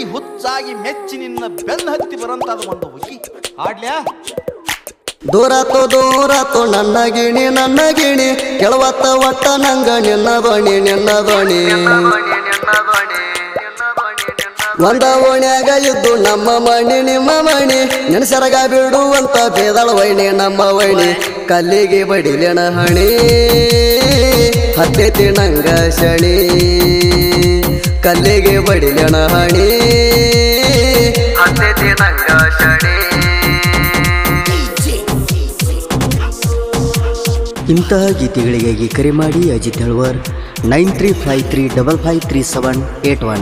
ಹುಚ್ಚಾಗಿ ಮೆಚ್ಚಿ ನಿನ್ನ ಬೆನ್ನ ಹತ್ತಿ ಬರಂತಾದ ಒಂದು ಹುಗಿ ಆಡ್ಲ್ಯಾ ದೂರಾತು ದೂರಾತು ನನ್ನ ಗಿಣಿ ನನ್ನ ಗಿಣಿ ಕೆಳವತ್ತ ಒಟ್ಟ ನಂಗ ನಿನ್ನ ಧ್ವನಿ ನಿನ್ನ ಧ್ವನಿ ಒಂದ ಓಣ್ಯಾಗ ಇದ್ದು ನಮ್ಮ ಮಣಿ ನಿಮ್ಮ ಮಣಿ ನೆನಸರಗ ಬಿಡುವಂತ ಬೇದಳ ವೈಣಿ ನಮ್ಮ ವೈಣಿ ಕಲ್ಲಿಗೆ ಬಡಿಲೆಣ ಹಣಿ ಹತ್ತೈತಿ ನಂಗ ಶಣಿ ಕಲ್ಲಿಗೆ ಬಡಿಲೆಣ ಹಣಿ ಹತ್ತೈತಿ ನಂಗ ಶಣಿ ಇಂತಹ ಗೀತೆಗಳಿಗಾಗಿ ಕರೆ ಮಾಡಿ Ajit Helvar nine three five three double five three seven eight one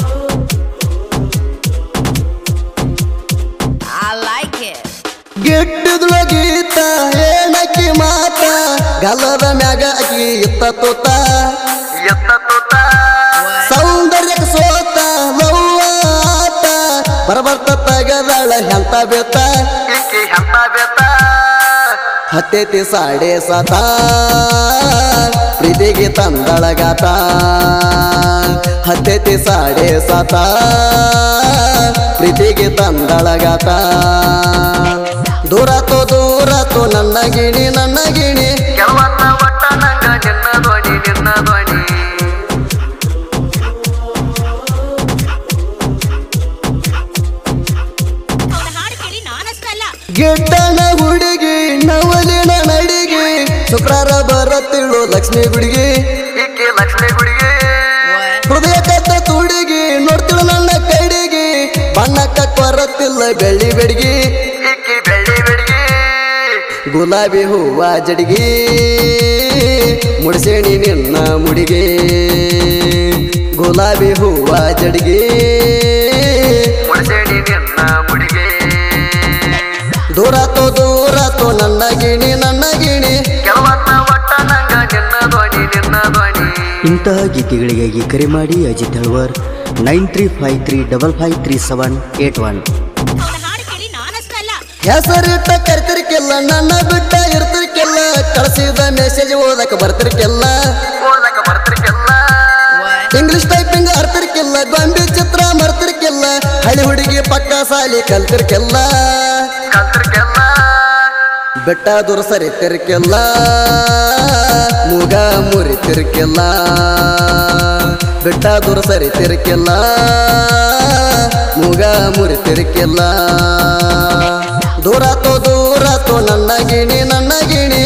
I like it. ಗೆಡ್ಡದಳ ಗೀತ ಏನಕ್ಕಿ ಮಾತ ಗಲ್ಲದ ಮ್ಯಾಗ ಅಕಿ ಇತ್ತ ತೂತ ಸೌಂದರ್ಯಕ ಸೋತ ಲವ್ವ ಆತ ಬರಬರ್ತ ತಗದಳ ಹೆಂತ ಬೇತ ಹತ್ತೈತಿ ಸಾಡೆ ಸತ ಪ್ರೀತಿಗೆ ತಂದಳಗಾತ ಹತ್ತೈತಿ ಸಾಡೆ ಸತ ಪ್ರೀತಿಗೆ ತಂದಳಗಾತ ದೂರತು ದೂರತು ನನ್ನ ಗಿಣಿ ನನ್ನ ಗಿಣಿ ಅವನ ಹಾಡು ಕೇಳಿ ನಾನಷ್ಟೇ ಅಲ್ಲ ಗೆಡ್ಡನ ಹುಡುಗಿ ನವಲಿನ ನಡಿಗೆ ಶುಕ್ರಾರ ಬರತ್ತಿಳು ಲಕ್ಷ್ಮಿ ಗುಡಿಗೆ ಹೃದಯ ಕತ್ತ ತುಡಿಗೆ ನೋಡ್ತಿಳು ನನ್ನ ಕಡಿಗೆ ಬಣ್ಣಕ್ಕ ಕೊರತಿಲ್ಲ ಬೆಳ್ಳಿ ಬೆಡಿಗೆ ಗುಲಾಬಿ ಹೂವ ಜಡಿಗೆ ಮುಡಿಸೇಣಿ ನಿನ್ನ ಮುಡಿಗೆ ಗುಲಾಬಿ ಹೂವ ಜಡಿಗೆ ದೂರತು ದೂರತು ನನ್ನ ಗಿಣಿ ನನ್ನ ಗಿಣಿ ಇಂತಹ ಗೀತೆಗಳಿಗಾಗಿ ಕರೆ ಮಾಡಿ Ajit Helvar nine three five three double five three seven eight one ಅವನ ಹಾಡು ಕೇಳಿ ನಾನಷ್ಟೇ ಅಲ್ಲ ಹೆಸರಿಟ್ಟ ಕರ್ತಿರ್ಕಿಲ್ಲ ನನ್ನ ಬಿಟ್ಟ ಇರ್ತಿರ್ಕಿಲ್ಲ ಕಳಿಸಿದ ಮೆಸೇಜ್ ಓದಕ ಬರ್ತಿರ್ಕಿಲ್ಲ ಇಂಗ್ಲಿಷ್ ಟೈಪಿಂಗ್ ಅರ್ತಿರ್ಕಿಲ್ಲ ಗೊಂಬೆ ಚಿತ್ರ ಮರ್ತಿರ್ಕಿಲ್ಲ ಹಳಿ ಹುಡುಗಿ ಪಕ್ಕ ಸಾಲಿ ಕಲ್ತಿರ್ಕಿಲ್ಲ ಬೆಟ್ಟ ದೂರ ಸರಿತಿರ್ಕಿಲ್ಲ ಮೂಗ ಮುರಿತಿರ್ಕಿಲ್ಲ ಬೆಟ್ಟ ದೂರ ಸರಿತಿರ್ಕಿಲ್ಲ ಮೂಗ ಮುರಿತಿರ್ಕಿಲ್ಲ ದೂರತು ದೂರತು ನನ್ನ ಗಿಣಿ ನನ್ನ ಗಿಣಿ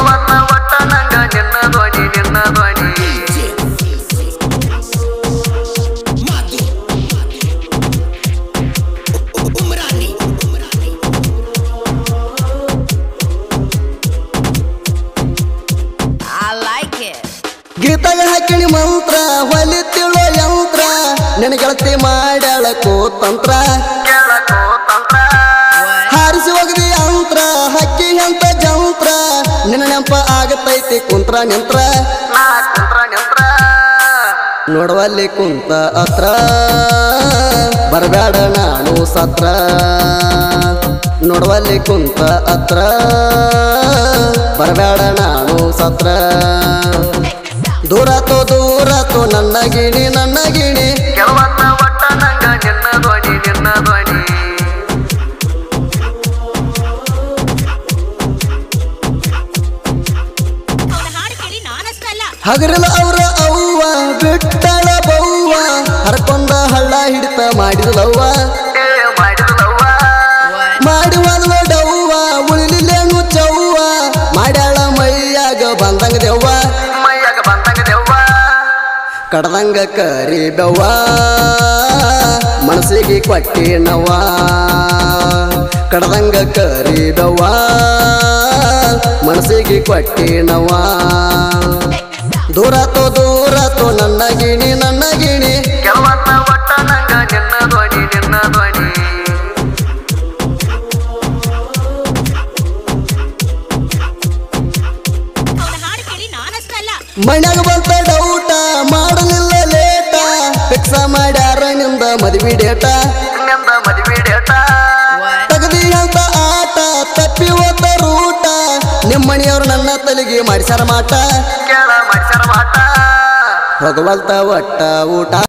I like it. ಗೀತಾಗ ಹಾಕಿಣಿ ಮಂತ್ರ ಹೊಲಿತಿಳೋ ಯಂತ್ರ ನಿನ್ನ ಗೆಳತಿ ಮಾಡ್ಯಾಳ ಕೋತಂತ್ರ ಹಾರಿಸಿ ಹೋಗದಿ ಯಂತ್ರ ಹಕ್ಕಿ ಅಂತ ಜಂತ್ರ ನಿನ್ನ ನೆನಪ ಆಗತೈತಿ ಕುಂತ್ರ ನಿಂತ್ರ ನೋಡುವಲ್ಲಿ ಕುಂತ ಅತ್ರ ಬರಬೇಡ ನಾನು ಸತ್ರ ನೋಡುವಲ್ಲಿ ಕುಂತ ಅತ್ರ ಬರಬೇಡ ನಾನು ಸತ್ರ ದೂರತು ದೂರತು ನನ್ನ ಗಿಣಿ ನನ್ನ ಗಿಣಿ ಅವನ ಹಾಡು ಕೇಳಿ ನಾನಷ್ಟೇ ಅಲ್ಲ ಹಗರಲ ಅವರ ಅವ್ವ ಬಿಟ್ಟಳ ಬವ್ವ ಹರ್ಕೊಂಡ ಹಳ್ಳ ಹಿಡಿತ ಮಾಡಿದಲವ್ವ ಮಾಡುವಲ್ಲ ಡವ್ವ ಉಳಿಲಿಲ್ಲೇನು ಚವ್ವ ಮಾಡ್ಯಾಳ ಮೈಯಾಗ ಬಂದಂಗ ದೆವ್ವ ಕಡದಂಗ ಕರಿ ಬೆವ್ವ ಮನಸ್ಸಿಗೆ ಕೊಟ್ಟಿ ನವ್ವ ಕಡದಂಗ ಕರಿ ಬೆವ್ವ ಮನಸ್ಸಿಗೆ ಕೊಟ್ಟಿ ನವ್ವ ದೂರತು ದೂರತು ನನ್ನ ಗಿಣಿ ನನ್ನ ಗಿಣಿ ಅವನ ಹಾಡು ಕೇಳಿ ನಾನಷ್ಟೇ ಅಲ್ಲ ಮನ್ಯಾಗ ಬಂತ ಡೌಟ ಮಾಡಲಿಲ್ಲ ಲೇಟ ಫಿಕ್ಸ ಮಾಡ್ಯಾರ ನಿಂದ ಮದ್ವಿ ಡೇಟ ತಗದಿ ಅಂತ ಆಟ ತಪ್ಪಿ ಹೋದ ರೂಟ ನಿಮ್ಮ ಮನೆಯವ್ರು ನನ್ನ ತಲೆಗೆ ಮಾಡಿಸ್ಯಾರ ಮಾಟ ಹೋಗವಲ್ತ ಒಟ್ಟ ಊಟ